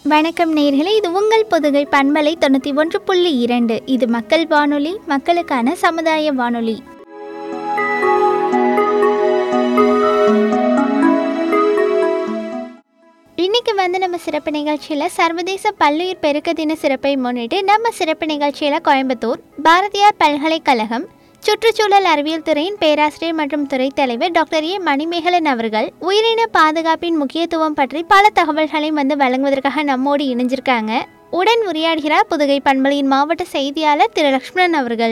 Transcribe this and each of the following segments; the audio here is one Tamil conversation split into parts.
வணக்கம் நேர்களே இது உங்கள் பொதுகை பண்பலை தொண்ணூற்றி ஒன்று புள்ளி இரண்டு இது மக்கள் வானொலி மக்களுக்கான சமுதாய வானொலி இன்னைக்கு வந்து நம்ம சிறப்பு நிகழ்ச்சியில் சர்வதேச பல்லுயிர் பெருக்க தின சிறப்பை முன்னிட்டு நம்ம சிறப்பு நிகழ்ச்சியில் கோயம்புத்தூர் பாரதியார் பல்கலைக்கழகம் சுற்றுச்சூழல் அறிவியல் துறையின் பேராசிரியர் மற்றும் துறை தலைவர் டாக்டர் ஏ மணிமேகலன் அவர்கள் உயிரின பாதுகாப்பின் முக்கியத்துவம் பற்றி பல தகவல்களை வந்து வழங்குவதற்காக நம்மோடு இணைஞ்சிருக்காங்க உடன் உரையாடுகிறார் புதுகை பண்பலையின் மாவட்ட செய்தியாளர் திரு லக்ஷ்மணன் அவர்கள்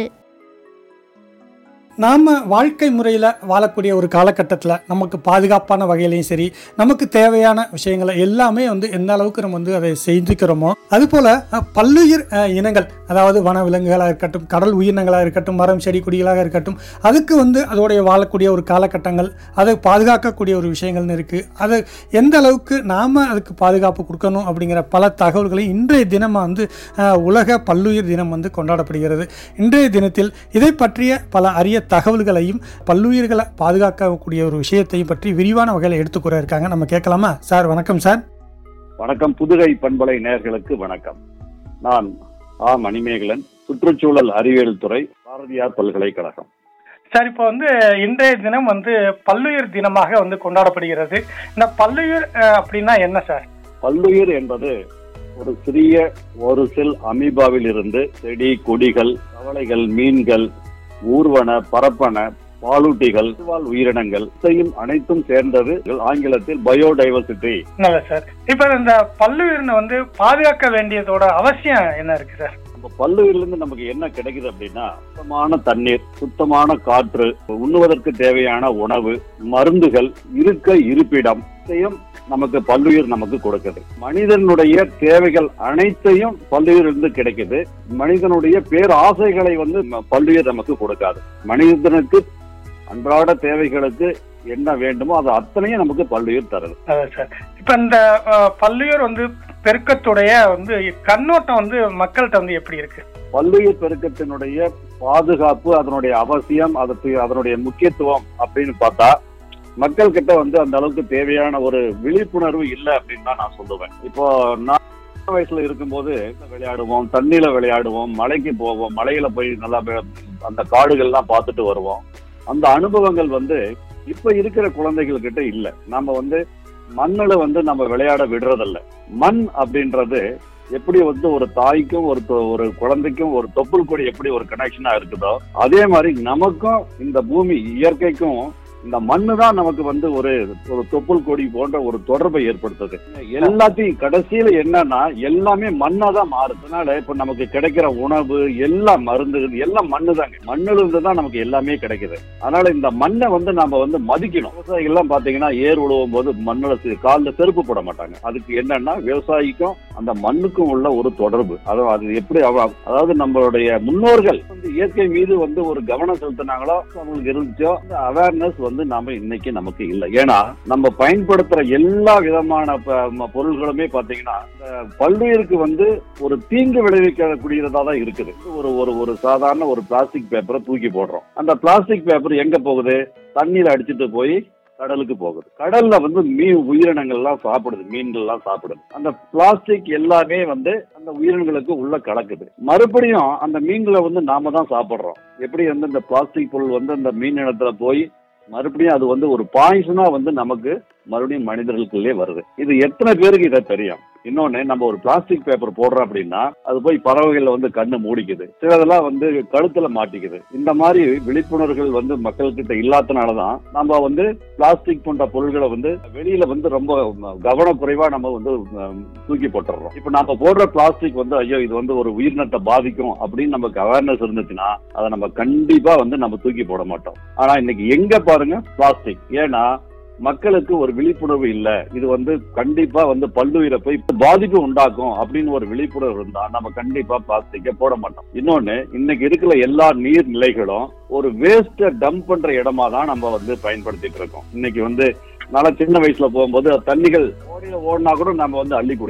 நாம் வாழ்க்கை முறையில் வாழக்கூடிய ஒரு காலகட்டத்தில் நமக்கு பாதுகாப்பான வகையிலையும் சரி நமக்கு தேவையான விஷயங்களை எல்லாமே வந்து எந்த அளவுக்கு நம்ம வந்து அதை செஞ்சுக்கிறோமோ அதுபோல் அஹ், பல்லுயிர் அஹ், இனங்கள் அதாவது வன விலங்குகளாக இருக்கட்டும் கடல் உயிரினங்களாக இருக்கட்டும் மரம் செடி கொடிகளாக இருக்கட்டும் அதுக்கு வந்து அதோடைய வாழக்கூடிய ஒரு காலகட்டங்கள் அதை பாதுகாக்கக்கூடிய ஒரு விஷயங்கள்னு இருக்குது அது எந்த அளவுக்கு நாம் அதுக்கு பாதுகாப்பு கொடுக்கணும் அப்படிங்கிற பல தகவல்களை இன்றைய தினம் வந்து அஹ், உலக பல்லுயிர் தினம் வந்து கொண்டாடப்படுகிறது இன்றைய தினத்தில் இதை பற்றிய பல அரிய தகவல்களையும் பல்லுயிர்களை பாதுகாக்கக்கூடிய ஒரு விஷயத்தையும் பற்றி விரிவான வகையில் எடுத்துக்கூற இருக்காங்க நம்ம கேட்கலாமா சார் வணக்கம் சார் வணக்கம் புதுகை பண்பலை நேயர்களுக்கு வணக்கம் நான் ஆ மணிமேகலன் சுற்றுச்சூழல் அறிவியல் துறை பாரதியார் பல்கலைக்கழகம் சார் இப்போ வந்து இன்றைய தினம் வந்து பல்லுயிர் தினமாக வந்து கொண்டாடப்படுகிறது இந்த பல்லுயிர் அஹ், அப்படின்னா என்ன சார் பல்லுயிர் என்பது ஒரு சிறிய ஒரு செல் அமீபாவில் இருந்து செடி கொடிகள் தவளைகள் மீன்கள் ஊர்வன பரப்பன பாலூட்டிகள் வாழ் உயிரினங்கள் இதையும் அனைத்தும் சேர்ந்தது ஆங்கிலத்தில் பயோடைவர்சிட்டி நல்ல சார் இப்போ இந்த பல்லுயிர்னு வந்து பாதுகாக்க வேண்டியதோட அவசியம் என்ன இருக்கு சார் நம்ம பல்லுயிர்ல இருந்து நமக்கு என்ன கிடைக்குது அப்படின்னா சுத்தமான தண்ணீர் சுத்தமான காற்று உண்ணுவதற்கு தேவையான உணவு மருந்துகள் இருக்க இருப்பிடம் இதையும் நமக்கு பல்லுயிர் நமக்கு கொடுக்குது மனிதனுடைய தேவைகள் அனைத்தையும் பல்லுயிர் இருந்து கிடைக்குது மனிதனுடைய பேராசைகளை வந்து ம- பல்லுயிர் நமக்கு கொடுக்காது மனிதனுக்கு அன்றாட தேவைகளுக்கு என்ன வேண்டுமோ அது அத்தனையும் நமக்கு பல்லுயிர் தருது அதான் சார் இப்போ இந்த அஹ், பல்லுயிர் வந்து பெருக்கத்துடைய வந்து கண்ணோட்டம் வந்து மக்கள்கிட்ட வந்து எப்படி இருக்கு பல்லுயிர் பெருக்கத்தினுடைய பாதுகாப்பு அதனுடைய அவசியம் அதற்கு அதனுடைய முக்கியத்துவம் அப்படின்னு பார்த்தா மக்கள் கிட்ட வந்து அந்த அளவுக்கு தேவையான ஒரு விழிப்புணர்வு இல்லை அப்படின்னு தான் நான் சொல்லுவேன் இப்போ நான் சின்ன வயசுல இருக்கும்போது விளையாடுவோம் தண்ணியில விளையாடுவோம் மலைக்கு போவோம் மலையில போய் நல்லா வே- அந்த காடுகள்லாம் பார்த்துட்டு வருவோம் அந்த அனுபவங்கள் வந்து இப்ப இருக்கிற குழந்தைகள் கிட்ட இல்ல நம்ம வந்து மண்ணுல வந்து நம்ம விளையாட விடுறதில்ல மண் அப்படின்றது எப்படி வந்து ஒரு தாய்க்கும் ஒரு தொ- ஒரு குழந்தைக்கும் ஒரு தொப்புள் கொடி எப்படி ஒரு கனெக்ஷனா இருக்குதோ அதே மாதிரி நமக்கும் இந்த பூமி இயற்கைக்கும் இந்த மண்ணு தான் நமக்கு வந்து ஒரு ஒரு தொப்புள் கொடி போன்ற ஒரு தொடர்பை ஏற்படுத்துது எல்லாத்தையும் கடைசியில என்னன்னா எல்லாமே மண்ணா தான் மாறுது அதனால இப்ப நமக்கு கிடைக்கிற உணவு எல்லாம் மருந்து எல்லாம் மண்ணு தாங்க மண்ணுல இருந்து தான் நமக்கு எல்லாமே கிடைக்குது அதனால இந்த மண்ணை வந்து நாம வந்து மதிக்கணும் விவசாயிகள் எல்லாம் பாத்தீங்கன்னா ஏர் உழுவும் போது மண்ணுல சி- கால்ல செருப்பு போட மாட்டாங்க அதுக்கு என்னன்னா விவசாயிக்கும் அந்த மண்ணுக்கும் உள்ள ஒரு தொடர்பு அதாவது அது எப்படி அவ- அதாவது நம்மளுடைய முன்னோர்கள் வந்து இயற்கை மீது வந்து ஒரு கவனம் செலுத்தினாங்களோ அவங்களுக்கு இருந்துச்சோ அந்த அவேர்னஸ் வந்து நாம இன்னைக்கு நமக்கு இல்லை ஏன்னா நம்ம பயன்படுத்துற எல்லா விதமான ப- ம- பொருள்களுமே பாத்தீங்கன்னா இந்த பல்லுயிருக்கு வந்து ஒரு தீங்கு விளைவிக்கக்கூடியதா தான் இருக்குது ஒரு ஒரு ஒரு சாதாரண ஒரு பிளாஸ்டிக் பேப்பரை தூக்கி போடுறோம் அந்த பிளாஸ்டிக் பேப்பர் எங்க போகுது தண்ணியில அடிச்சிட்டு போய் கடலுக்கு போகுது கடல்ல வந்து மீன் உயிரினங்கள்லாம் சாப்பிடுது மீன்கள்லாம் சாப்பிடுது அந்த பிளாஸ்டிக் எல்லாமே வந்து அந்த உயிரினங்களுக்கு உள்ள கலக்குது மறுபடியும் அந்த மீன்களை வந்து நாம தான் சாப்பிடுறோம் எப்படி வந்து இந்த பிளாஸ்டிக் பொருள் வந்து அந்த மீன் இனத்துல போய் மறுபடியும் அது வந்து ஒரு பாய்சனா வந்து நமக்கு மறுபடியும் மனிதர்களுக்குள்ளே வருது இது எத்தனை பேருக்கு இதை தெரியும் இன்னொன்னு நம்ம ஒரு பிளாஸ்டிக் பேப்பர் போடுறோம் அப்படின்னா அது போய் பறவைகள் வந்து கண்ணு மூடிக்குது சிலதெல்லாம் வந்து கழுத்துல மாட்டிக்குது இந்த மாதிரி விழிப்புணர்வுகள் வந்து மக்கள்கிட்ட இல்லாதனாலதான் நம்ம வந்து பிளாஸ்டிக் போன்ற பொருள்களை வந்து வெளியில வந்து ரொம்ப கவனக்குறைவா நம்ம வந்து உம், தூக்கி போட்டுறோம் இப்ப நம்ம போடுற பிளாஸ்டிக் வந்து ஐயோ இது வந்து ஒரு உயிரினத்தை பாதிக்கும் அப்படின்னு நமக்கு அவேர்னஸ் இருந்துச்சுன்னா அதை நம்ம கண்டிப்பா வந்து நம்ம தூக்கி போட மாட்டோம் ஆனா இன்னைக்கு எங்க பாருங்க பிளாஸ்டிக் ஏன்னா மக்களுக்கு ஒரு விழிப்புணர்வு இல்ல இது வந்து கண்டிப்பா வந்து பல்லுயிரை போய் பாதிப்பு உண்டாக்கும் அப்படின்னு ஒரு விழிப்புணர்வு இருந்தா நம்ம கண்டிப்பா பிளாஸ்டிக்கை போட மாட்டோம் இன்னொன்னு இன்னைக்கு இருக்கிற எல்லா நீர்நிலைகளும் ஒரு வேஸ்ட டம்ப் பண்ற இடமா தான் நம்ம வந்து பயன்படுத்திட்டு இருக்கோம் இன்னைக்கு வந்து நல்லா சின்ன வயசுல போகும்போது தண்ணிகள் ஓடியில ஓடினா கூட நம்ம வந்து அள்ளி குடிச்சோம்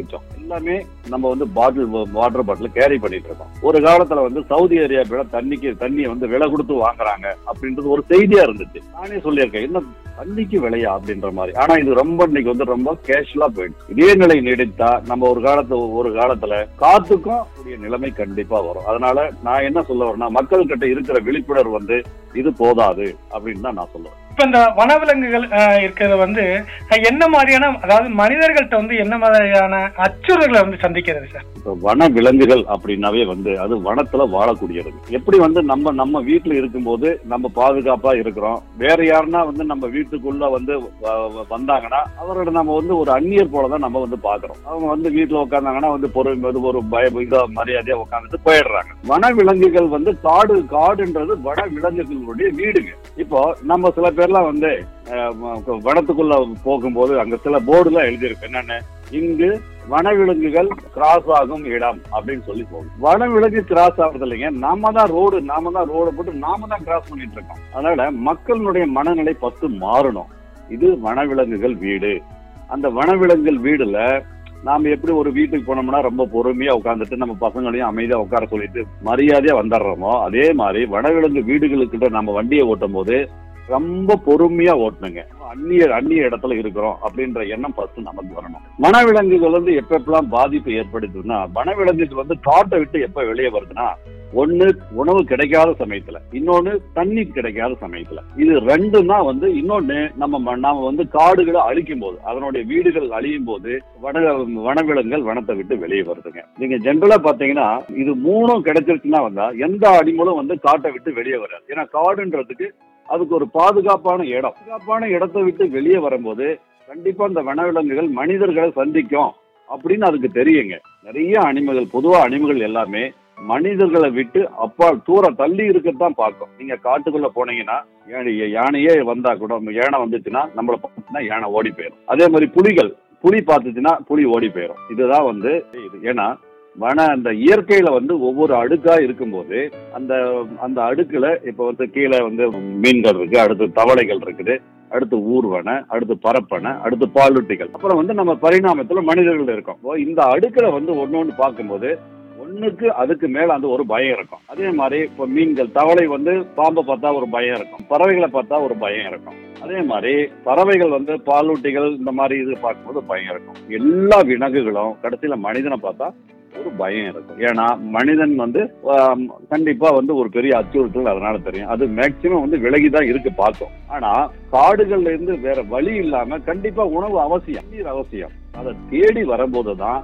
எல்லாமே நம்ம வந்து பாட்டில் வாட்டர் பாட்டில் கேரி பண்ணிட்டு இருக்கோம் ஒரு காலத்துல வந்து சவுதி அரேபியால தண்ணிக்கு தண்ணியை வந்து விலை கொடுத்து வாங்குறாங்க அப்படின்றது ஒரு செய்தியா இருந்துச்சு நானே சொல்லியிருக்கேன் என்ன தண்ணிக்கு விலையா அப்படின்ற மாதிரி ஆனா இது ரொம்ப இன்னைக்கு வந்து ரொம்ப கேஷுவலா போயிடுச்சு இதே நிலை நீடித்தா நம்ம ஒரு காலத்து ஒரு காலத்துல காத்துக்கும் கூடிய நிலைமை கண்டிப்பா வரும் அதனால நான் என்ன சொல்ல வரேன்னா மக்கள் கிட்ட இருக்கிற விழிப்புணர்வு வந்து இது போதாது அப்படின்னு தான் நான் சொல்லுவேன் இப்ப இந்த வனவிலங்குகள் அஹ், இருக்கிறது வந்து அஹ், என்ன மாதிரியான அதாவது மனிதர்கள்ட்ட வந்து என்ன மாதிரியான அச்சுறுத்தல்களை வந்து சந்திக்கிறது சார் இப்ப வன விலங்குகள் அப்படின்னாவே வந்து அது வனத்துல வாழக்கூடியது எப்படி வந்து நம்ம நம்ம வீட்டுல இருக்கும்போது நம்ம பாதுகாப்பா இருக்கிறோம் வேற யாருன்னா வந்து நம்ம வீட்டுக்குள்ள வந்து வ- வ- வந்தாங்கன்னா அவரோட நம்ம வந்து ஒரு அந்நியர் போலதான் நம்ம வந்து பாக்குறோம் அவங்க வந்து வீட்டுல உட்காந்தாங்கன்னா வந்து பொறுமை வந்து ஒரு பய இதோ மரியாதையா உட்காந்துட்டு போயிடுறாங்க வன விலங்குகள் வந்து காடு காடுன்றது வன விலங்குகளுடைய வீடுங்க இப்போ நம்ம சில பேர்லாம் வந்து அஹ், வ- வனத்துக்குள்ள போகும்போது அங்க சில போர்டுலாம் எழுதியிருக்கு என்னன்னு இங்கு வனவிலங்குகள் கிராஸ் ஆகும் இடம் அப்படின்னு சொல்லி போகும் வனவிலங்கு கிராஸ் ஆகுறது இல்லைங்க நாம தான் ரோடு நாம தான் ரோடு போட்டு நாம தான் கிராஸ் பண்ணிட்டு இருக்கோம் அதனால மக்களுடைய மனநிலை பத்து மாறணும் இது வனவிலங்குகள் வீடு அந்த வனவிலங்குகள் வீடுல நாம எப்படி ஒரு வீட்டுக்கு போனோம்னா ரொம்ப பொறுமையா உட்காந்துட்டு நம்ம பசங்களையும் அமைதியா உட்கார சொல்லிட்டு மரியாதையா வந்துடுறோமோ அதே மாதிரி வனவிலங்கு வீடுகளுக்கிட்ட நம்ம வண்டியை ஓட்டும் போது ரொம்ப பொறுமையா ஓட்டணுங்க அந்நிய அந்நிய இடத்துல இருக்கிறோம் அப்படின்ற எண்ணம் ஃபர்ஸ்ட் நமக்கு வரணும் வனவிலங்குகள் வந்து எப்ப எப்பெல்லாம் பாதிப்பு ஏற்படுத்துதுன்னா வனவிலங்குகள் வந்து காட்டை விட்டு எப்ப வெளியே வருதுன்னா ஒண்ணு உணவு கிடைக்காத சமயத்துல இன்னொன்னு தண்ணி கிடைக்காத சமயத்துல இது ரெண்டும் தான் வந்து இன்னொன்னு நம்ம ம- நாம வந்து காடுகளை அழிக்கும் போது அதனுடைய வீடுகள் அழியும் போது வன வனவிலங்குகள் வனத்தை விட்டு வெளியே வருதுங்க நீங்க ஜென்ரலா பாத்தீங்கன்னா இது மூணும் கிடைச்சிருச்சுன்னா வந்தா எந்த அனிமலும் வந்து காட்டை விட்டு வெளியே வராது ஏன்னா காடுன்றதுக்கு அதுக்கு ஒரு பாதுகாப்பான இடம் பாதுகாப்பான இடத்தை விட்டு வெளியே வரும்போது கண்டிப்பா இந்த வனவிலங்குகள் மனிதர்களை சந்திக்கும் அப்படின்னு அதுக்கு தெரியுங்க நிறைய அனிமல்கள் பொதுவா அனிமல்கள் எல்லாமே மனிதர்களை விட்டு அப்பால் தூரம் தள்ளி இருக்கத்தான் பார்க்கும் நீங்க காட்டுக்குள்ள போனீங்கன்னா யானை- யானையே வந்தா கூட யானை வந்துச்சுன்னா நம்மள பார்த்துச்சுன்னா யானை ஓடி போயிடும் அதே மாதிரி புலிகள் புலி பார்த்துச்சுன்னா புலி ஓடி போயிடும் இதுதான் வந்து இது ஏன்னா வன அந்த இயற்கையில வந்து ஒவ்வொரு அடுக்கா இருக்கும்போது அந்த அந்த அடுக்குல இப்ப வந்து கீழே வந்து மீன்கள் இருக்கு அடுத்து தவளைகள் இருக்குது அடுத்து ஊர்வன அடுத்து பரப்பன அடுத்து பாலூட்டிகள் அப்புறம் வந்து நம்ம பரிணாமத்துல மனிதர்கள் இருக்கோம் இப்போ இந்த அடுக்குல வந்து ஒண்ணு ஒண்ணு பார்க்கும்போது ஒண்ணுக்கு அதுக்கு மேல அந்த ஒரு பயம் இருக்கும் அதே மாதிரி இப்போ மீன்கள் தவளை வந்து பாம்பை பார்த்தா ஒரு பயம் இருக்கும் பறவைகளை பார்த்தா ஒரு பயம் இருக்கும் அதே மாதிரி பறவைகள் வந்து பாலூட்டிகள் இந்த மாதிரி இது பார்க்கும்போது பயம் இருக்கும் எல்லா விலங்குகளும் கடைசியில மனிதனை பார்த்தா ஒரு பயம் இருக்கும் ஏன்னா மனிதன் வந்து ஆம், கண்டிப்பா வந்து ஒரு பெரிய அச்சுறுத்தல் அதனால தெரியும் அது மேக்சிமம் வந்து விலகி தான் இருக்கு பார்த்தோம் ஆனா காடுகள்ல இருந்து வேற வழி இல்லாம கண்டிப்பா உணவு அவசியம் நீர் அவசியம் அதை தேடி வரும்போது தான்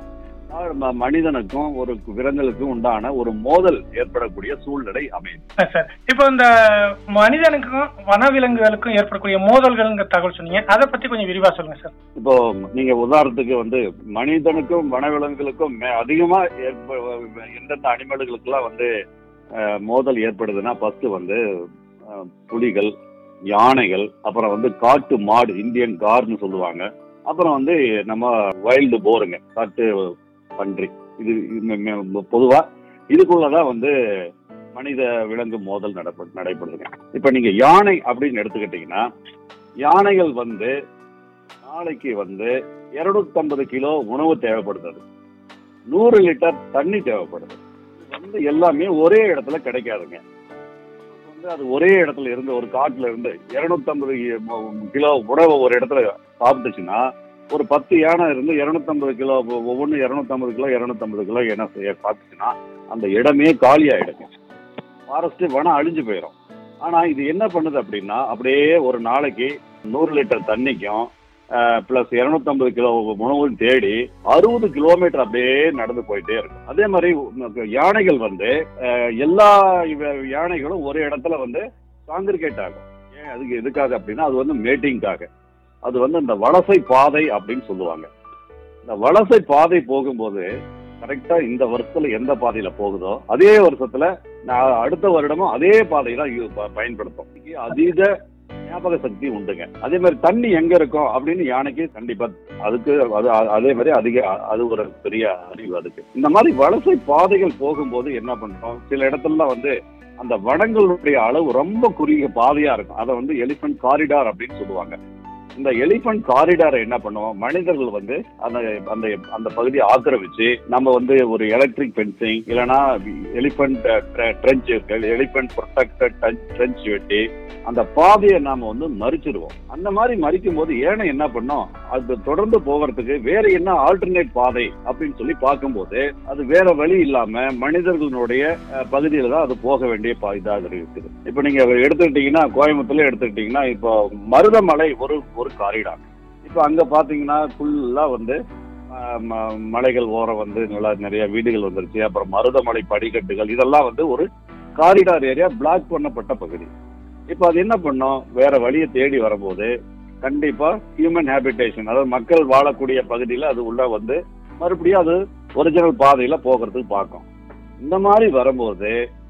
ம- மனிதனுக்கும் ஒரு விலங்குகளுக்கும் உண்டான ஒரு மோதல் ஏற்படக்கூடிய சூழ்நிலை அமையும் சார் இப்போ இந்த மனிதனுக்கும் வனவிலங்குகளுக்கும் ஏற்படக்கூடிய மோதல்கள்ங்கிற தகவல் சொன்னீங்க அதை பத்தி கொஞ்சம் விரிவா சொல்லுங்க சார் இப்போ நீங்க உதாரணத்துக்கு வந்து மனிதனுக்கும் வனவிலங்குகளுக்கும் மே- அதிகமா ஏற்ப எந்தெந்த அனிமல்களுக்கெல்லாம் வந்து அஹ், மோதல் ஏற்படுதுன்னா ஃபர்ஸ்ட் வந்து அஹ், புலிகள் யானைகள் அப்புறம் வந்து காட்டு மாடு இந்தியன் கார்னு சொல்லுவாங்க அப்புறம் வந்து நம்ம வைல்டு போருங்க காட்டு பன்றி இது இது மெ- மெ- பொதுவா இதுக்குள்ளதான் வந்து மனித விலங்கு மோதல் நடப்ப நடைபெறுதுங்க இப்ப நீங்க யானை அப்படின்னு எடுத்துக்கிட்டீங்கன்னா யானைகள் வந்து நாளைக்கு வந்து 250 கிலோ உணவு தேவைப்படுது நூறு லிட்டர் தண்ணி தேவைப்படுது இது வந்து எல்லாமே ஒரே இடத்துல கிடைக்காதுங்க வந்து அது ஒரே இடத்துல இருந்து ஒரு காட்டுல இருந்து 250 கிலோ உணவை ஒரு இடத்துல சாப்பிட்டுச்சுன்னா ஒரு பத்து யானை இருந்து 250 கிலோ ஒவ்வொன்று 250 கிலோ 250 கிலோ என்ன செய்ய பார்த்துச்சுன்னா அந்த இடமே காலி ஆயிடுங்க ஃபாரஸ்ட் வனம் அழிஞ்சு போயிடும் ஆனா இது என்ன பண்ணுது அப்படின்னா அப்படியே ஒரு நாளைக்கு நூறு லிட்டர் தண்ணிக்கும் பிளஸ் 250 கிலோ உணவும் தேடி அறுபது கிலோமீட்டர் அப்படியே நடந்து போயிட்டே இருக்கும் அதே மாதிரி உ- யானைகள் வந்து அஹ், எல்லா இவ- யானைகளும் ஒரு இடத்துல வந்து காங்கிரிகேட் ஆகும் ஏன் அதுக்கு எதுக்காக அப்படின்னா அது வந்து மேட்டிங்காக அது வந்து இந்த வலசை பாதை அப்படின்னு சொல்லுவாங்க இந்த வலசை பாதை போகும்போது கரெக்டா இந்த வருஷத்துல எந்த பாதையில போகுதோ அதே வருஷத்துல நான் அடுத்த வருடமும் அதே பாதையை தான் யூ- ப- பயன்படுத்தும் இதுக்கு அதீத ஞாபக சக்தி உண்டுங்க அதே மாதிரி தண்ணி எங்க இருக்கும் அப்படின்னு யானைக்கு கண்டிப்பா அதுக்கு அது அதே மாதிரி அதிக அது ஒரு பெரிய அறிவு அதுக்கு இந்த மாதிரி வலசை பாதைகள் போகும்போது என்ன பண்றோம் சில இடத்துல வந்து அந்த வனங்களுடைய அளவு ரொம்ப குறுகிய பாதையா இருக்கும் அதை வந்து எலிஃபென்ட் காரிடார் அப்படின்னு சொல்லுவாங்க இந்த எலிபென்ட் காரிடாரை என்ன பண்ணுவோம் மனிதர்கள் வந்து அந்த அந்த அந்த பகுதியை ஆக்கிரமிச்சு நம்ம வந்து ஒரு எலக்ட்ரிக் ஃபென்சிங் இல்லைன்னா எலிபென்ட் ட்ரெஞ்ச் இருக்கு எலிபென்ட் ப்ரொடெக்டட் ட்ரெஞ்ச் வெட்டி அந்த பாதையை நாம வந்து மறிச்சிடுவோம் அந்த மாதிரி மறிக்கும் போது ஏனை என்ன பண்ணோம் அது தொடர்ந்து போகிறதுக்கு வேற என்ன ஆல்டர்னேட் பாதை அப்படின்னு சொல்லி பார்க்கும்போது அது வேற வழி இல்லாம மனிதர்களுடைய அஹ், பகுதியில தான் அது போக வேண்டிய பா- இதாக இருக்குது இப்ப நீங்க எடுத்துக்கிட்டீங்கன்னா கோயம்புத்தூர்ல எடுத்துக்கிட்டீங்கன்னா இப்போ மருதமலை ஒரு ஒரு காரிடார் இப்ப அங்க பாத்தீங்கன்னா ஃபுல்லா வந்து ஆஹ், ம- மலைகள் ஓரம் வந்து நல்லா நிறைய வீடுகள் வந்துருச்சு அப்புறம் மருதமலை படிக்கட்டுகள் இதெல்லாம் வந்து ஒரு காரிடார் ஏரியா பிளாக் பண்ணப்பட்ட பகுதி இப்ப அது என்ன பண்ணும் வேற வழியை தேடி வரும்போது கண்டிப்பா ஹியூமன் ஹேபிடேஷன் அதாவது மக்கள் வாழக்கூடிய பகுதியில அது உள்ள வந்து மறுபடியும் அது ஒரிஜினல் பாதையில போகிறதுக்கு பார்க்கும் இந்த மாதிரி வரும்போது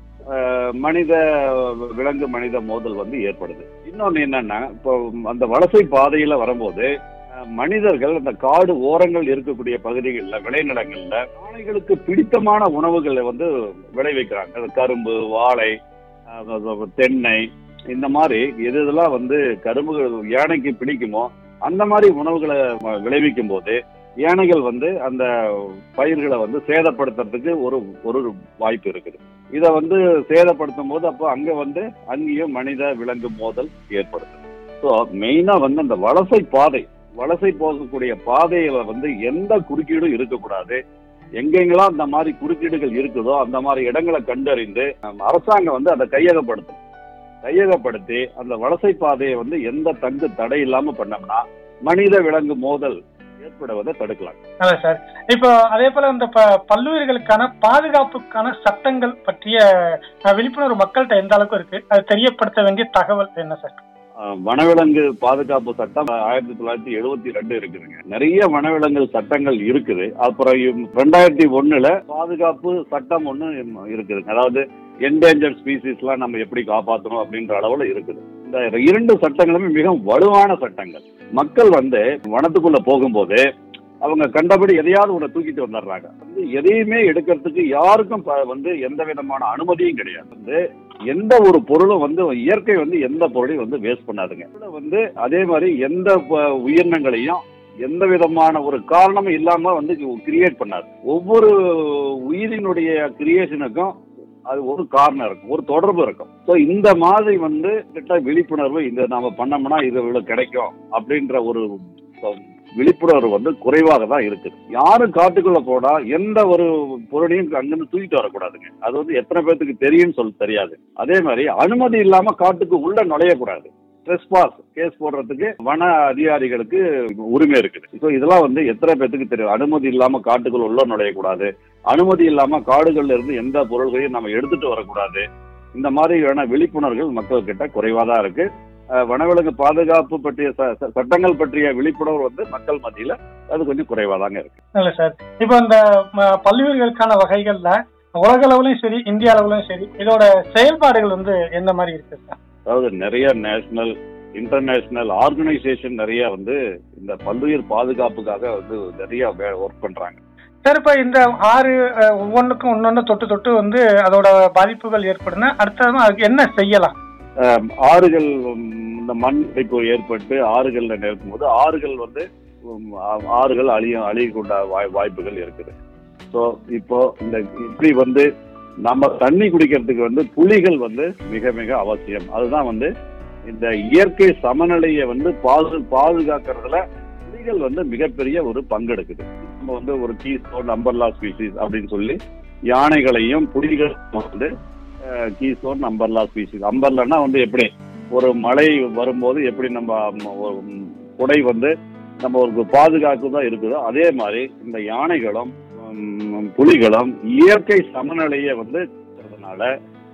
ஆஹ், மனித விலங்கு மனித மோதல் வந்து ஏற்படுது இன்னொன்னு என்னன்னா இப்போ அந்த வலசை பாதையில வரும்போது அஹ், மனிதர்கள் அந்த காடு ஓரங்கள் இருக்கக்கூடிய பகுதிகளில் விளைநிலங்கள்ல யானைகளுக்கு பிடித்தமான உணவுகளை வந்து விளைவிக்கிறாங்க அது கரும்பு வாழை அஹ், அது தென்னை இந்த மாதிரி எது எதெல்லாம் வந்து கரும்புகள் யானைக்கு பிடிக்குமோ அந்த மாதிரி உணவுகளை வ- விளைவிக்கும் போது யானைகள் வந்து அந்த பயிர்களை வந்து சேதப்படுத்துறதுக்கு ஒரு ஒரு வாய்ப்பு இருக்குது இதை வந்து சேதப்படுத்தும் போது அப்போ அங்க வந்து அங்கேயும் மனித விலங்கு மோதல் ஏற்படுது ஸோ மெயினா வந்து அந்த வலசை பாதை வலசை போகக்கூடிய பாதையில வந்து எந்த குறுக்கீடும் இருக்கக்கூடாது எங்கெங்கெல்லாம் அந்த மாதிரி குறுக்கீடுகள் இருக்குதோ அந்த மாதிரி இடங்களை கண்டறிந்து நம்ம அரசாங்கம் வந்து அதை கையகப்படுத்தும் கையகப்படுத்தி அந்த வலசை பாதையை வந்து எந்த தங்கு தடை இல்லாம பண்ணோம்னா மனித விலங்கு மோதல் ஏற்படுவதை தடுக்கலாம் அதான் சார் இப்போ அதே போல இந்த ப- பல்லுயிர்களுக்கான பாதுகாப்புக்கான சட்டங்கள் பற்றிய அஹ், விழிப்புணர்வு மக்கள்கிட்ட எந்த அளவுக்கு இருக்கு அது தெரியப்படுத்த வேண்டிய தகவல் என்ன சார் அஹ், வனவிலங்கு பாதுகாப்பு சட்டம் ஆயிரத்தி தொள்ளாயிரத்தி எழுபத்தி ரெண்டு இருக்குதுங்க நிறைய வனவிலங்கு சட்டங்கள் இருக்குது அப்புறம் இம்- ரெண்டாயிரத்தி ஒண்ணுல பாதுகாப்பு சட்டம் ஒண்ணு இம் இருக்குதுங்க அதாவது என்டேஞ்சர் ஸ்பீசிஸ்லாம் நம்ம எப்படி காப்பாற்றணும் அப்படின்ற அளவுல இருக்குது இந்த இரண்டு சட்டங்களுமே மிகவும் வலுவான சட்டங்கள் மக்கள் வந்து வனத்துக்குள்ள போகும்போது அவங்க கண்டபடி எதையாவது ஒண்ணு தூக்கிட்டு வந்துடுறாங்க வந்து எதையுமே எடுக்கிறதுக்கு யாருக்கும் ப- வந்து எந்த விதமான அனுமதியும் கிடையாது வந்து எந்த ஒரு பொருளும் வந்து இயற்கை வந்து எந்த பொருளையும் வந்து வேஸ்ட் பண்ணாதுங்க இதுல வந்து அதே மாதிரி எந்த ப- உயிரினங்களையும் எந்த விதமான ஒரு காரணமும் இல்லாம வந்து கிரியேட் பண்ணாது ஒவ்வொரு உயிரினுடைய கிரியேஷனுக்கும் அது ஒரு காரணம் இருக்கும் ஒரு தொடர்பு இருக்கும் ஸோ இந்த மாதிரி வந்து கிட்ட விழிப்புணர்வு இந்த நாம பண்ணோம்னா இது இவ்வளவு கிடைக்கும் அப்படின்ற ஒரு விழிப்புணர்வு வந்து குறைவாக தான் இருக்குது யாரும் காட்டுக்குள்ள போனா எந்த ஒரு பொருளையும் அங்கிருந்து தூக்கிட்டு வரக்கூடாதுங்க அது வந்து எத்தனை பேர்த்துக்கு தெரியும்னு சொல்ல தெரியாது அதே மாதிரி அனுமதி இல்லாம காட்டுக்கு உள்ள நுழையக்கூடாது ட்ரெஸ்பாஸ் கேஸ் போடுறதுக்கு வன அதிகாரிகளுக்கு உரிமை இருக்குது ஸோ இதெல்லாம் வந்து எத்தனை பேர்த்துக்கு தெரியும் அனுமதி இல்லாம காட்டுக்குள்ள உள்ள நுழையக்கூடாது அனுமதி இல்லாம காடுகள்ல இருந்து எந்த பொருள்களையும் நம்ம எடுத்துட்டு வரக்கூடாது இந்த மாதிரியான விழிப்புணர்வுகள் மக்கள் கிட்ட குறைவா தான் இருக்கு அஹ் வனவிலங்கு பாதுகாப்பு பற்றிய ச- ச- சட்டங்கள் பற்றிய விழிப்புணர்வு வந்து மக்கள் மத்தியில அது கொஞ்சம் குறைவா தாங்க இருக்கு இல்ல சார் இப்போ இந்த ம- பல்லுயிர்களுக்கான வகைகள்ல உலக அளவுலயும் சரி இந்திய அளவுலயும் சரி இதோட செயல்பாடுகள் வந்து எந்த மாதிரி இருக்கு சார் அதாவது நிறைய நேஷனல் இன்டர்நேஷனல் ஆர்கனைசேஷன் நிறைய வந்து இந்த பல்லுயிர் பாதுகாப்புக்காக வந்து நிறைய ஒர்க் பண்றாங்க சார் இப்போ இந்த ஆறு அஹ், ஒவ்வொன்றுக்கும் ஒன்னொன்னு தொட்டு தொட்டு வந்து அதோட பாதிப்புகள் ஏற்படுனா அடுத்தது அதுக்கு என்ன செய்யலாம் அஹ் ஆறுகள் உம், இந்த மண் அரிப்பு ஏற்பட்டு ஆறுகள்ல நிற்கும் போது ஆறுகள் வந்து உம், ஆ- ஆறுகள் அழிய அழியக்கூட வாய் வாய்ப்புகள் இருக்குது ஸோ இப்போ இந்த இப்படி வந்து நம்ம தண்ணி குடிக்கிறதுக்கு வந்து புலிகள் வந்து மிக மிக அவசியம் அதுதான் வந்து இந்த இயற்கை சமநிலையை வந்து பாது பாதுகாக்கிறதுல புலிகள் வந்து மிகப்பெரிய ஒரு பங்கெடுக்குது நம்ம வந்து ஒரு கீ ஸ்டோன் அம்பர்லா ஸ்பீசிஸ் அப்படின்னு சொல்லி யானைகளையும் புலிகளையும் வந்து கீஸ்டோன் அம்பர்லா ஸ்பீசிஸ் அம்பர்லான்னா வந்து எப்படி ஒரு மழை வரும்போது எப்படி நம்ம ம- ஒரு குடை வந்து நம்ம ஒரு பாதுகாப்பு தான் இருக்குதோ அதே மாதிரி இந்த யானைகளும் ம், புலிகளும் இயற்கை சமநிலையை வந்து இருக்கிறதுனால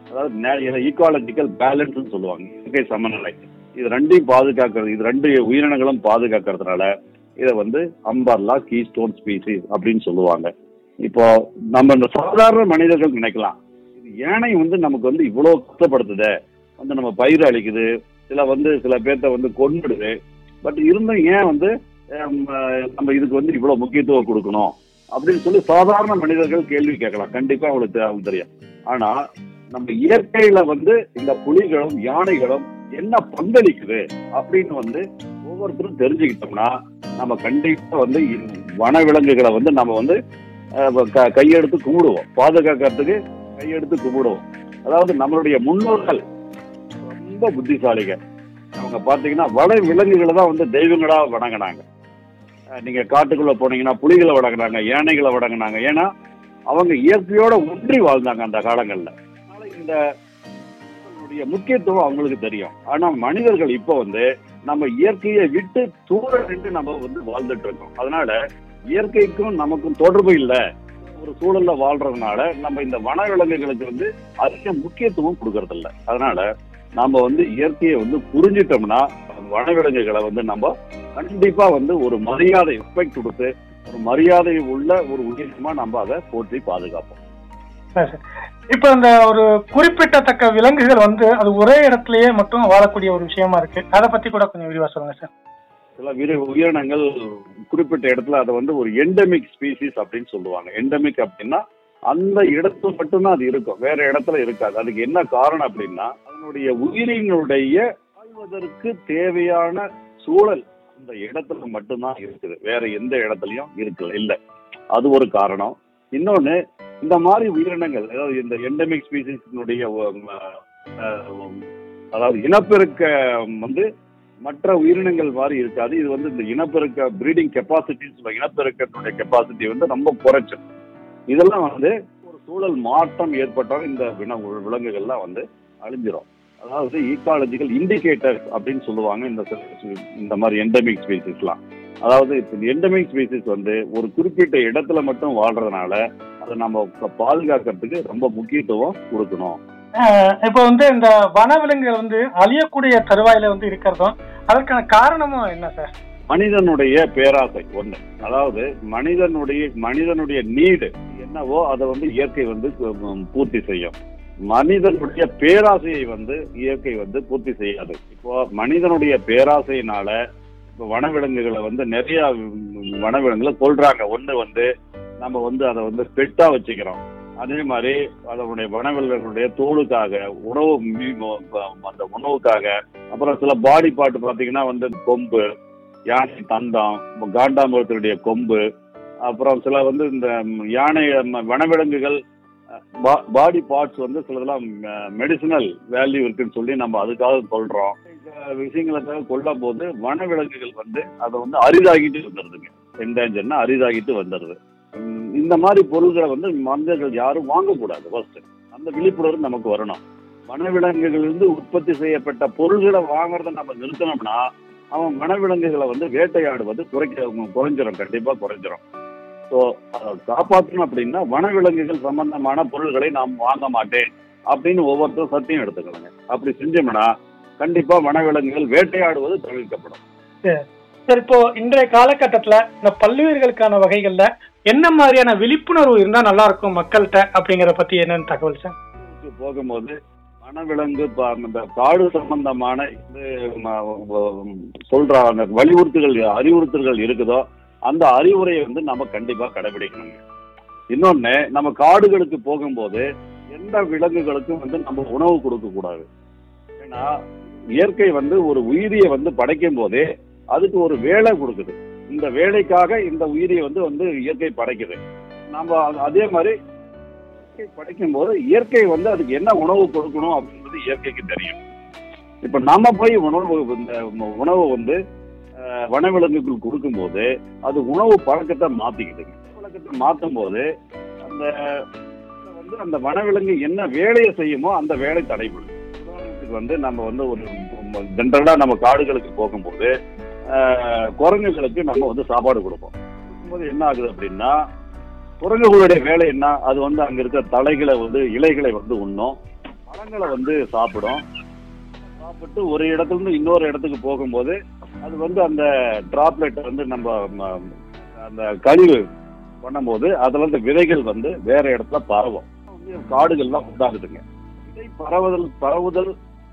அதாவது ஈக்காலஜிக்கல் பேலன்ஸ் சொல்லுவாங்க இயற்கை சமநிலை இது ரெண்டையும் பாதுகாக்கிறது இது ரெண்டு உயிரினங்களும் பாதுகாக்கிறதுனால இதை வந்து அம்பர்லா கீஸ்டோன் ஸ்பீசிஸ் அப்படின்னு சொல்லுவாங்க இப்போ நம்ம இந்த சாதாரண மனிதர்கள் நினைக்கலாம் இது யானை வந்து நமக்கு வந்து இவ்வளவு கஷ்டப்படுத்துதே வந்து நம்ம பயிர் அழிக்குது சில வந்து சில பேர்த்த வந்து கொன்னுடுது பட் இருந்தும் ஏன் வந்து ஹம், அஹ், நம்ம இதுக்கு வந்து இவ்வளவு முக்கியத்துவம் கொடுக்கணும் அப்படின்னு சொல்லி சாதாரண மனிதர்கள் கேள்வி கேட்கலாம் கண்டிப்பா அவங்களுக்கு தெ- அவங்களுக்கு தெரியும் ஆனா நம்ம இயற்கையில வந்து இந்த புலிகளும் யானைகளும் என்ன பங்களிக்குது அப்படின்னு வந்து ஒவ்வொருத்தரும் தெரிஞ்சுக்கிட்டோம்னா நம்ம கண்டிப்பா வந்து இந்த வனவிலங்குகளை வந்து நம்ம வந்து அஹ், க- கையெடுத்து கும்பிடுவோம் பாதுகாக்கிறதுக்கு கையெடுத்து கும்பிடுவோம் அதாவது நம்மளுடைய முன்னோர்கள் ரொம்ப புத்திசாலிகள் அவங்க பாத்தீங்கன்னா வன விலங்குகளை தான் வந்து தெய்வங்களா வணங்கினாங்க அஹ், நீங்க காட்டுக்குள்ள போனீங்கன்னா புலிகளை வணங்கினாங்க யானைகளை வணங்கினாங்க ஏன்னா அவங்க இயற்கையோட ஒன்றி வாழ்ந்தாங்க அந்த காலங்கள்ல அதனால இந்த இதனுடைய முக்கியத்துவம் அவங்களுக்கு தெரியும் ஆனா மனிதர்கள் இப்போ வந்து நம்ம இயற்கையை விட்டு தூர நின்று நம்ம வந்து வாழ்ந்துட்டு இருக்கோம் அதனால இயற்கைக்கும் நமக்கும் தொடர்பு இல்ல ஒரு சூழல்ல வாழ்றதுனால நம்ம இந்த வனவிலங்குகளுக்கு வந்து அதிக முக்கியத்துவம் கொடுக்கறது இல்ல அதனால நாம வந்து இயற்கையை வந்து புரிஞ்சிட்டோம்னா வனவிலங்குகளை வந்து நம்ம கண்டிப்பா வந்து ஒரு மரியாதை ரெஸ்பெக்ட் கொடுத்து ஒரு மரியாதை உள்ள ஒரு உயிரினமா நம்ம அதை போற்றி பாதுகாப்போம் சரி, சரி. இப்ப இந்த ஒரு குறிப்பிட்டத்தக்க விலங்குகள் வந்து அது ஒரே இடத்துலயே மட்டும் வாழக்கூடிய ஒரு விஷயமா இருக்கு அதை பத்தி கூட கொஞ்சம் விரிவா சொல்லுங்க சார் சில விரு உயிரினங்கள் குறிப்பிட்ட இடத்துல அதை வந்து ஒரு எண்டமிக் ஸ்பீசிஸ் அப்படின்னு சொல்லுவாங்க எண்டமிக் அப்படின்னா அந்த இடத்துல மட்டும்தான் அது இருக்கும் வேற இடத்துல இருக்காது அதுக்கு என்ன காரணம் அப்படின்னா அதனுடைய உயிரினுடைய வாழ்வதற்கு தேவையான சூழல் அந்த இடத்துல மட்டும்தான் இருக்குது வேற எந்த இடத்துலயும் இருக்கு இல்ல அது ஒரு காரணம் இன்னொன்னு இந்த மாதிரி உயிரினங்கள் அதாவது இந்த எண்டமிக் ஸ்பீசிஸினுடைய அதாவது இனப்பெருக்க வந்து மற்ற உயிரினங்கள் மாதிரி இருக்காது இது வந்து இந்த இனப்பெருக்க பிரீடிங் கெப்பாசிட்டி இனப்பெருக்கத்தினுடைய கெப்பாசிட்டி வந்து ரொம்ப குறைச்சு இதெல்லாம் வந்து ஒரு சூழல் மாற்றம் ஏற்பட்டாலும் இந்த வின விலங்குகள்லாம் வந்து அழிஞ்சிரும் அதாவது ஈக்காலஜிக்கல் இண்டிகேட்டர் அப்படின்னு சொல்லுவாங்க இந்த சி- இந்த மாதிரி எண்டமிக் ஸ்பீசிஸ்லாம் அதாவது இந்த எண்டமிக் ஸ்பீசிஸ் வந்து ஒரு குறிப்பிட்ட இடத்துல மட்டும் வாழ்றதுனால அதை நம்ம ப- பாதுகாக்கிறதுக்கு ரொம்ப முக்கியத்துவம் கொடுக்கணும் அஹ் இப்ப வந்து இந்த வனவிலங்குகள் வந்து அழியக்கூடிய தருவாயில வந்து இருக்கிறதும் அதற்கான காரணமும் என்ன சார் மனிதனுடைய பேராசை ஒண்ணு அதாவது மனிதனுடைய மனிதனுடைய நீடு என்னவோ அதை வந்து இயற்கை வந்து உம், பூர்த்தி செய்யும் மனிதனுடைய பேராசையை வந்து இயற்கை வந்து பூர்த்தி செய்யாது இப்போ மனிதனுடைய பேராசையினால இப்போ வனவிலங்குகளை வந்து நிறைய உம், வனவிலங்குகளை கொல்றாங்க ஒண்ணு வந்து நம்ம வந்து அதை வந்து பெட்டா வச்சுக்கிறோம் அதே மாதிரி அதனுடைய வனவிலங்குடைய தோலுக்காக உணவு மீ- அந்த உணவுக்காக அப்புறம் சில பாடி பார்ட் பாத்தீங்கன்னா வந்து கொம்பு யானை தந்தம் காண்டாமிருகத்தினுடைய கொம்பு அப்புறம் சில வந்து இந்த யானை ம- வனவிலங்குகள் பாடி பார்ட்ஸ் வந்து சிலதெல்லாம் மெடிசினல் வேல்யூ இருக்குன்னு சொல்லி நம்ம அதுக்காக சொல்றோம் இந்த விஷயங்களுக்காக கொல்லும் போது வனவிலங்குகள் வந்து அதை வந்து அரிதாகிட்டு வந்துடுதுங்க என்டேஞ்சர்னா அரிதாகிட்டு வந்துடுது உம், இந்த மாதிரி பொருள்களை வந்து மனிதர்கள் யாரும் வாங்கக்கூடாது ஃபர்ஸ்ட் அந்த விழிப்புணர்வு நமக்கு வரணும் வனவிலங்குகளிலிருந்து உற்பத்தி செய்யப்பட்ட பொருள்களை வாங்குறத நம்ம நிறுத்தினோம்னா அவன் வனவிலங்குகளை வந்து வேட்டையாடுவது குறைக்க குறைஞ்சிரும் கண்டிப்பா குறைஞ்சிரும் ஸோ அதை காப்பாற்றணும் அப்படின்னா வனவிலங்குகள் சம்பந்தமான பொருள்களை நாம் வாங்க மாட்டேன் அப்படின்னு ஒவ்வொருத்தரும் சத்தியம் எடுத்துக்கணுங்க அப்படி செஞ்சோம்னா கண்டிப்பா வனவிலங்குகள் வேட்டையாடுவது தவிர்க்கப்படும் சார் இப்போ இன்றைய காலகட்டத்துல இந்த பல்லுயிர்களுக்கான வகைகள்ல என்ன மாதிரியான விழிப்புணர்வு இருந்தா நல்லா இருக்கும் மக்கள்கிட்ட அப்படிங்கறத பத்தி என்னன்னு தகவல் சார் ஊருக்கு போகும்போது வனவிலங்கு ப- இந்த காடு சம்பந்தமான இது ம- ம- சொல்ற அந்த வலியுறுத்துகள் அறிவுறுத்தல்கள் இருக்குதோ அந்த அறிவுரையை வந்து நம்ம கண்டிப்பா கடைபிடிக்கணுங்க இன்னொன்னு நம்ம காடுகளுக்கு போகும்போது எந்த விலங்குகளுக்கும் வந்து நம்ம உணவு கொடுக்க கூடாது ஏன்னா இயற்கை வந்து ஒரு உயிரியை வந்து படைக்கும் போதே அதுக்கு ஒரு வேலை கொடுக்குது இந்த வேலைக்காக இந்த உயிரியை வந்து வந்து இயற்கை படைக்குது நம்ம அது- அதே மாதிரி இயற்கை படைக்கும் போது இயற்கை வந்து அதுக்கு என்ன உணவு கொடுக்கணும் அப்படின்றது இயற்கைக்கு தெரியும் இப்ப நாம போய் உணவு இந்த உணவு வந்து அஹ், வனவிலங்குகள் கொடுக்கும்போது அது உணவு பழக்கத்தை மாத்திக்கிதுங்க பழக்கத்தை மாத்தும் போது அந்த வந்து அந்த வனவிலங்கு என்ன வேலையை செய்யுமோ அந்த வேலை தடைபடும் உதாரணத்துக்கு வந்து நம்ம வந்து ஒரு ஜென்ரலா நம்ம காடுகளுக்கு போகும்போது அஹ், குரங்குகளுக்கு நம்ம வந்து சாப்பாடு கொடுப்போம் கொடுக்கும்போது என்ன ஆகுது அப்படின்னா குரங்குகளுடைய வேலை என்ன அது வந்து அங்க இருக்க தலைகளை வந்து இலைகளை வந்து உண்ணும் பழங்களை வந்து சாப்பிடும் சாப்பிட்டு ஒரு இடத்துல இருந்து இன்னொரு இடத்துக்கு போகும்போது அது வந்து அந்த டிராப்லெட் வந்து நம்ம ம, அந்த கழிவு பண்ணும்போது அதுல இருந்து விதைகள் வந்து வேற இடத்துல பரவும் வந்து காடுகள்லாம் உண்டாகுதுங்க விதை பரவுதல் பரவுதல்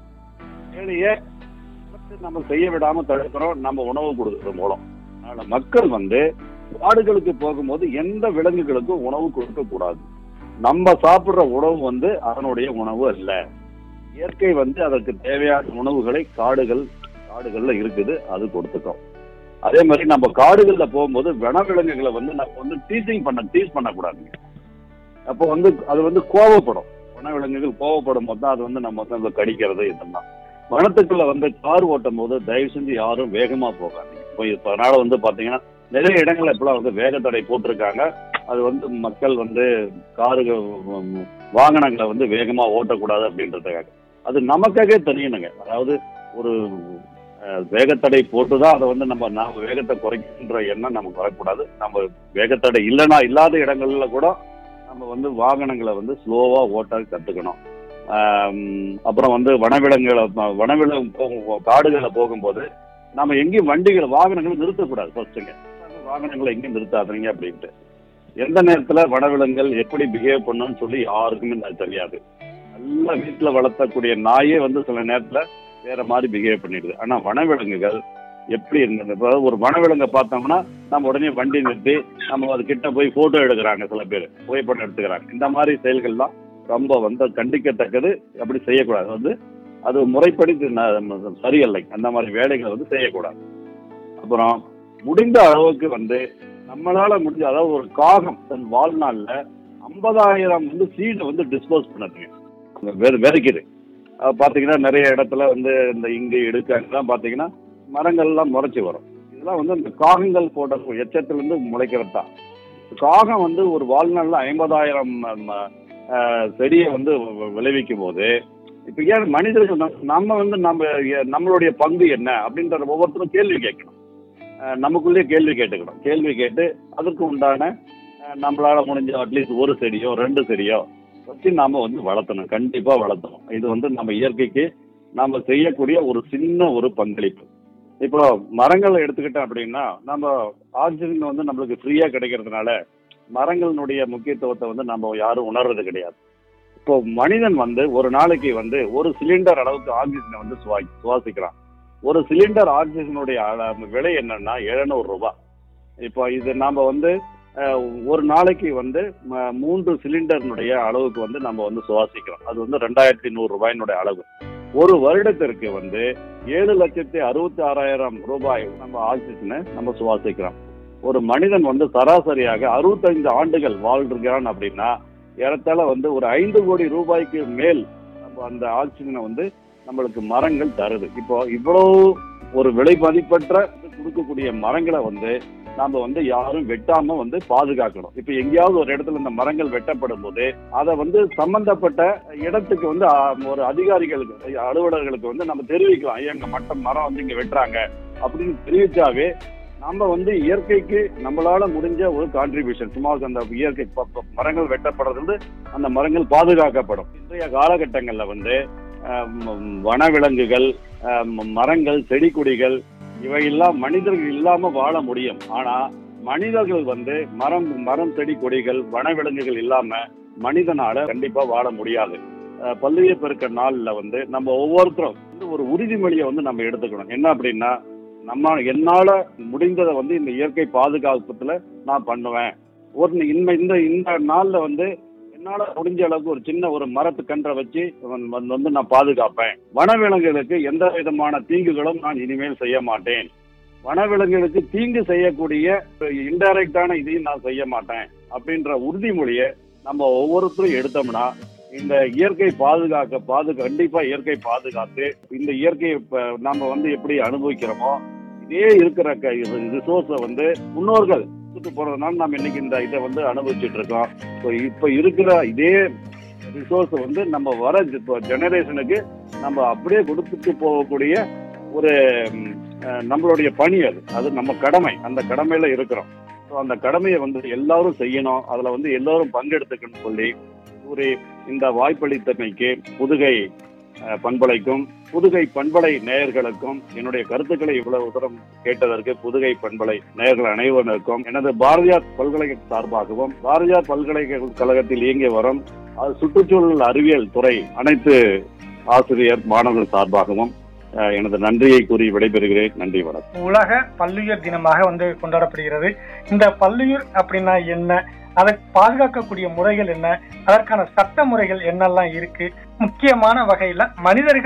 வேலையை வந்து நம்ம செய்ய விடாம தடுக்கிறோம் நம்ம உணவு கொடுக்கறது மூலம் அதனால மக்கள் வந்து காடுகளுக்கு போகும்போது எந்த விலங்குகளுக்கும் உணவு கொடுக்க கூடாது நம்ம சாப்பிடுற உணவு வந்து அதனுடைய உணவு அல்ல இயற்கை வந்து அதற்கு தேவையான உணவுகளை காடுகள் காடுகள்ல இருக்குது அது கொடுத்துட்டோம் அதே மாதிரி நம்ம காடுகள்ல போகும்போது வனவிலங்குகளை வந்து நம்ம வந்து டீச்சிங் பண்ண டீச் பண்ணக்கூடாதுங்க அப்போ வந்து அது வந்து கோவப்படும் வனவிலங்குகள் கோவப்படும் போது தான் அது வந்து நம்ம வந்து அதை கடிக்கிறது இதெல்லாம் வனத்துக்குள்ள வந்து கார் ஓட்டும் போது தயவு செஞ்சு யாரும் வேகமா போகாதீங்க இப்போ இப்போ அதனால வந்து பாத்தீங்கன்னா நிறைய இடங்கள்ல இப்பெல்லாம் வந்து வேகத்தடை போட்டிருக்காங்க அது வந்து மக்கள் வந்து காரு வாகனங்களை வந்து வேகமா ஓட்டக்கூடாது அப்படின்றதுக்காக அது நமக்காகவே தெரியணுங்க அதாவது ஒரு அஹ், வேகத்தடை போட்டுதான் அதை வந்து நம்ம நாம வேகத்தை குறைக்கின்ற எண்ணம் நமக்கு வரக்கூடாது நம்ம வேகத்தடை இல்லைன்னா இல்லாத இடங்கள்ல கூட நம்ம வந்து வாகனங்களை வந்து ஸ்லோவா ஓட்ட கத்துக்கணும் ஆம், அப்புறம் வந்து வனவிலங்குகளை வனவிலங்கு போகும் காடுகளை போகும்போது நம்ம எங்கேயும் வண்டிகளை வாகனங்களை நிறுத்தக்கூடாது ஃபர்ஸ்ட்டுங்க வாகனங்களை எங்கேயும் நிறுத்தாதீங்க அப்படின்ட்டு எந்த நேரத்துல வனவிலங்குகள் எப்படி பிஹேவ் பண்ணுன்னு சொல்லி யாருக்குமே அது தெரியாது நல்லா வீட்டுல வளர்த்தக்கூடிய நாயே வந்து சில நேரத்துல வேற மாதிரி பிஹேவ் பண்ணிடுது ஆனா வனவிலங்குகள் எப்படி இருந்தது இப்போ ஒரு வனவிலங்கை பார்த்தோம்னா நம்ம உடனே வண்டி நிறுத்தி நம்ம அது கிட்ட போய் போட்டோ எடுக்கிறாங்க சில பேர் புகைப்படம் எடுத்துக்கிறாங்க இந்த மாதிரி செயல்கள்லாம் ரொம்ப வந்து கண்டிக்கத்தக்கது அப்படி செய்யக்கூடாது வந்து அது முறைப்படி ந- சரியல்லை அந்த மாதிரி வேலைகளை வந்து செய்யக்கூடாது அப்புறம் முடிந்த அளவுக்கு வந்து நம்மளால முடிஞ்ச அதாவது ஒரு காகம் தன் வாழ்நாள்ல ஐம்பதாயிரம் வந்து சீடை வந்து டிஸ்போஸ் பண்ணதுங்க வெ- விதைக்குது அது பாத்தீங்கன்னா நிறைய இடத்துல வந்து இந்த இங்கு இடுக்கெல்லாம் பாத்தீங்கன்னா மரங்கள்லாம் முளைச்சி வரும் இதெல்லாம் வந்து இந்த காகங்கள் போட்ட எச்சத்துல இருந்து முளைக்கிறது தான் காகம் வந்து ஒரு வாழ்நாள்ல ஐம்பதாயிரம் செடியை வந்து வ- விளைவிக்கும் போது இப்ப ஏன் மனிதர்கள் நம்ம- நம்ம வந்து நம்ம எ- நம்மளுடைய பங்கு என்ன அப்படின்ற ஒவ்வொருத்தரும் கேள்வி கேட்கணும் அஹ் நமக்குள்ளேயே கேள்வி கேட்டுக்கணும் கேள்வி கேட்டு அதற்கு உண்டான அஹ் நம்மளால முடிஞ்ச அட்லீஸ்ட் ஒரு செடியோ ரெண்டு செடியோ வச்சு நாம வந்து வளர்த்தணும் கண்டிப்பா வளர்த்தணும் இது வந்து நம்ம இயற்கைக்கு நாம செய்யக்கூடிய ஒரு சின்ன ஒரு பங்களிப்பு இப்போ மரங்களை எடுத்துக்கிட்டோம் அப்படின்னா நம்ம ஆக்சிஜன் வந்து நம்மளுக்கு ஃப்ரீயா கிடைக்கிறதுனால மரங்களினுடைய முக்கியத்துவத்தை வந்து நம்ம யாரும் உணர்றது கிடையாது இப்போ மனிதன் வந்து ஒரு நாளைக்கு வந்து ஒரு சிலிண்டர் அளவுக்கு ஆக்சிஜனை வந்து சுவா சுவாசிக்கிறான் ஒரு சிலிண்டர் ஆக்சிஜனுடைய அள- விலை என்னன்னா எழுநூறு ரூபாய் இப்போ இது நாம வந்து அஹ், ஒரு நாளைக்கு வந்து ம- மூன்று சிலிண்டர்னுடைய அளவுக்கு வந்து நம்ம வந்து சுவாசிக்கிறோம் அது வந்து ரெண்டாயிரத்தி நூறு ரூபாயினுடைய அளவு ஒரு வருடத்திற்கு வந்து ஏழு லட்சத்தி அறுபத்தி ஆறாயிரம் ரூபாய் நம்ம ஆக்சிஜனை நம்ம சுவாசிக்கிறோம் ஒரு மனிதன் வந்து சராசரியாக அறுபத்தைந்து ஆண்டுகள் வாழ்கிறான் அப்படின்னா ஏறத்தாழ வந்து ஒரு ஐந்து கோடி ரூபாய்க்கு மேல் நம்ம அந்த ஆக்சிஜனை வந்து நம்மளுக்கு மரங்கள் தருது இப்போ இவ்வளவு ஒரு விலை மதிப்பற்ற கொடுக்கக்கூடிய மரங்களை வந்து நாம வந்து யாரும் வெட்டாம வந்து பாதுகாக்கணும் இப்ப எங்கேயாவது ஒரு இடத்துல இந்த மரங்கள் வெட்டப்படும் போது அதை வந்து சம்பந்தப்பட்ட இடத்துக்கு வந்து ஆ, ஒரு அதிகாரிகளுக்கு அலுவலர்களுக்கு வந்து நம்ம தெரிவிக்கலாம் ஐயா எங்க மட்டம் மரம் வந்து இங்க வெட்டுறாங்க அப்படின்னு தெரிவிச்சாவே நம்ம வந்து இயற்கைக்கு நம்மளால முடிஞ்ச ஒரு கான்ட்ரிபியூஷன் சும்மா அந்த இயற்கை ப- ப- மரங்கள் வெட்டப்படுறது வந்து அந்த மரங்கள் பாதுகாக்கப்படும் இன்றைய காலகட்டங்கள்ல வந்து ஆஹ், ம், வனவிலங்குகள் ஆஹ், ம- மரங்கள் செடி கொடிகள் இவையெல்லாம் மனிதர்கள் இல்லாம வாழ முடியும் ஆனா மனிதர்கள் வந்து மரம் மரம் செடி கொடிகள் வனவிலங்குகள் இல்லாம மனிதனால கண்டிப்பா வாழ முடியாது ஆஹ், பல்லுயிர் பெருக்க நாள்ல வந்து நம்ம ஒவ்வொருத்தரும் வந்து ஒரு உறுதிமொழியை வந்து நம்ம எடுத்துக்கணும் என்ன அப்படின்னா நம்ம என்னால முடிந்ததை வந்து இந்த இயற்கை பாதுகாப்புல நான் பண்ணுவேன் ஒரு இந்த இந்த இந்த நாள்ல வந்து என்னால முடிஞ்ச அளவுக்கு ஒரு சின்ன ஒரு மரத்து கன்றை வச்சு வந்து- வந்து வந்து நான் பாதுகாப்பேன் வனவிலங்குகளுக்கு எந்த விதமான தீங்குகளும் நான் இனிமேல் செய்ய மாட்டேன் வனவிலங்குகளுக்கு தீங்கு செய்யக்கூடிய இன்டைரக்டான இதையும் நான் செய்ய மாட்டேன் அப்படின்ற உறுதிமொழியை நம்ம ஒவ்வொருத்தரும் எடுத்தோம்னா இந்த இயற்கை பாதுகாக்க பாது கண்டிப்பா இயற்கை பாதுகாத்து இந்த இயற்கையை இப்ப நாம வந்து எப்படி அனுபவிக்கிறோமோ இதே இருக்கிற ரிசோர்ஸை வந்து முன்னோர்கள் கொடுத்துட்டு போறதுனால நம்ம இன்னைக்கு இந்த இதை வந்து அனுபவிச்சுட்டு இருக்கோம் இப்போ இப்ப இருக்கிற இதே ரிசோர்ஸ் வந்து நம்ம வர ஜெனரேஷனுக்கு நம்ம அப்படியே கொடுத்துட்டு போகக்கூடிய ஒரு ம், அஹ், நம்மளுடைய பணி அது அது நம்ம கடமை அந்த கடமையில இருக்கிறோம் ஸோ அந்த கடமையை வந்து எல்லாரும் செய்யணும் அதுல வந்து எல்லாரும் பங்கெடுத்துக்கணும்னு சொல்லி கூறி இந்த வாய்ப்பளித்தமைக்கு புதுகை அஹ், பண்பலைக்கும் புதுகை பண்பலை நேயர்களுக்கும் என்னுடைய கருத்துக்களை இவ்வளவு தூரம் கேட்டதற்கு புதுகை பண்பலை நேயர்கள் அனைவருக்கும் எனது பாரதியார் பல்கலைக்கழக சார்பாகவும் பாரதியார் பல்கலைக்கழகத்தில் இயங்கி வரும் அது சுற்றுச்சூழல் அறிவியல் துறை அனைத்து ஆசிரியர் மாணவர்கள் சார்பாகவும் அஹ், எனது நன்றியை கூறி விடைபெறுகிறேன் நன்றி வணக்கம் உலக பல்லுயிர் தினமாக வந்து கொண்டாடப்படுகிறது இந்த பல்லுயிர் அப்படின்னா என்ன அதை பாதுகாக்கக்கூடிய முறைகள் என்ன அதற்கான சட்ட முறைகள் என்னெல்லாம் இருக்கு முக்கியமான வகையில மனிதர்கள்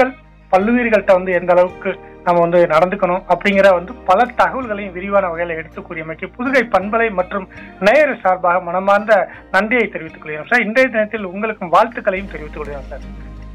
பல்லுயிர்கள்ட்ட வந்து எந்த அளவுக்கு நம்ம வந்து நடந்துக்கணும் அப்படிங்கிற வந்து பல தகவல்களையும் விரிவான வகையில எடுத்து கூறியமைக்கு புதுகை பண்பலை மற்றும் நேயர் சார்பாக மனமார்ந்த நன்றியை தெரிவித்துக் கொள்கிறோம் சார் இன்றைய தினத்தில் உங்களுக்கும் வாழ்த்துக்களையும் தெரிவித்துக் கொள்கிறோம் சார்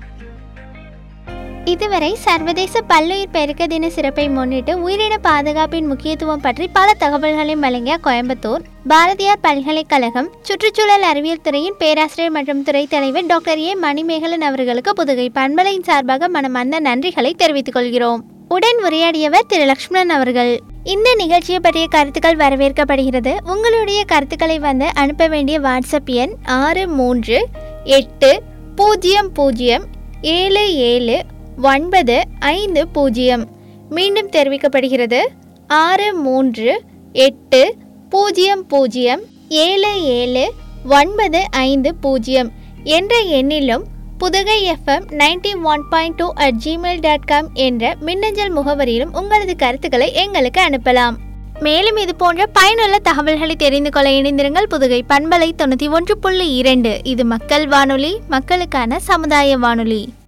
இதுவரை சர்வதேச பல்லுயிர் பெருக்க தின சிறப்பை முன்னிட்டு உயிரின பாதுகாப்பின் முக்கியத்துவம் பற்றி பல தகவல்களையும் வழங்கிய கோயம்புத்தூர் பாரதியார் பல்கலைக்கழகம் சுற்றுச்சூழல் அறிவியல் துறையின் பேராசிரியர் மற்றும் துறைத் தலைவர் டாக்டர் ஏ மணிமேகலன் அவர்களுக்கு புதுகை பண்பலையின் சார்பாக மனமார்ந்த நன்றிகளை தெரிவித்துக் கொள்கிறோம் உடன் உரையாடியவர் திரு லக்ஷ்மணன் அவர்கள் இந்த நிகழ்ச்சியை பற்றிய கருத்துக்கள் வரவேற்கப்படுகிறது உங்களுடைய கருத்துக்களை வந்து அனுப்ப வேண்டிய வாட்ஸ்அப் எண் ஆறு மூன்று எட்டு பூஜ்ஜியம் பூஜ்ஜியம் ஏழு ஏழு ஒன்பது ஐந்து பூஜ்ஜியம் மீண்டும் தெரிவிக்கப்படுகிறது ஆறு மூன்று எட்டு பூஜ்ஜியம் பூஜ்ஜியம் ஏழு ஏழு ஒன்பது ஐந்து பூஜ்ஜியம் என்ற எண்ணிலும் Pudugai FM ninety one point two at Gmail dot com என்ற மின்னஞ்சல் முகவரியிலும் உங்களது கருத்துக்களை எங்களுக்கு அனுப்பலாம் மேலும் இது போன்ற பயனுள்ள தகவல்களை தெரிந்து கொள்ள இணைந்திருங்கள் புதுகை பண்பலை தொண்ணூற்றி ஒன்று புள்ளி இரண்டு இது மக்கள் வானொலி மக்களுக்கான சமுதாய வானொலி